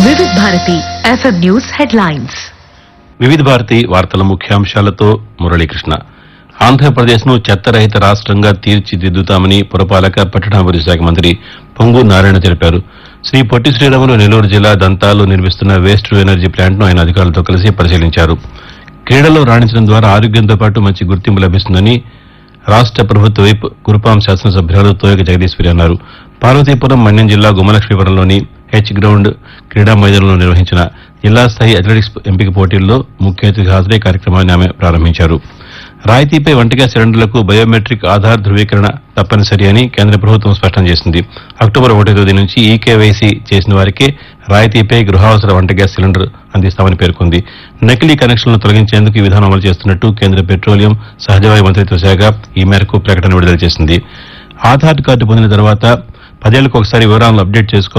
వివిధ Bharati FM news headlines వివిధ భారతి వార్తల ముఖ్యాంశాలతో మురళీకృష్ణ ఆంధ్రప్రదేశ్ను చెత్తరహిత రాష్ట్రంగా తీర్చిదిద్దుతామని పురపాలక పట్టణాభివృద్ధి శాఖ మంత్రి పొంగు నారాయణ తెలిపారు శ్రీ పొట్టి శ్రీరాములు నెల్లూరు జిల్లా దంతాలు నిర్మిస్తున్న వేస్ట్ టు ఎనర్జీ ప్లాంట్ను ఆయన అధికారులతో కలిసి పరిశీలించారు క్రీడల్లో రాణించడం ద్వారా ఆరోగ్యంతో పాటు మంచి గుర్తింపు లభిస్తుందని రాష్ట్ర ప్రభుత్వ వైప్ కురుపాం శాసనసభ్యురాలు తోయక జగదీశ్వరి అన్నారు పార్వతీపురం మన్యం జిల్లా గుమ్మలక్ష్మీపురంలోని హెచ్ గ్రౌండ్ క్రీడా మైదానంలో నిర్వహించిన జిల్లా స్థాయి అథ్లెటిక్స్ ఎంపిక పోటీల్లో ముఖ్య అతిథి హాజరై కార్యక్రమాన్ని ఆమె ప్రారంభించారు రాయితీపై వంటగా సిలిండర్లకు బయోమెట్రిక్ ఆధార్ ధృవీకరణ తప్పనిసరి అని కేంద్ర ప్రభుత్వం స్పష్టం చేసింది అక్టోబర్ ఒకటో తేదీ నుంచి ఈ కేవైసీ చేసిన వారికే రాయితీపై గృహావసర వంట గ్యాస్ సిలిండర్ అందిస్తామని పేర్కొంది నకిలీ కనెక్షన్లను తొలగించేందుకు ఈ విధానం అమలు చేస్తున్నట్టు కేంద్ర పెట్రోలియం సహజవాయు మంత్రిత్వ శాఖ ఈ మేరకు ప్రకటన విడుదల చేసింది ఆధార్ కార్డు పొందిన తర్వాత పదేళ్లకు ఒకసారి వివరాలను అప్డేట్ చేసుకో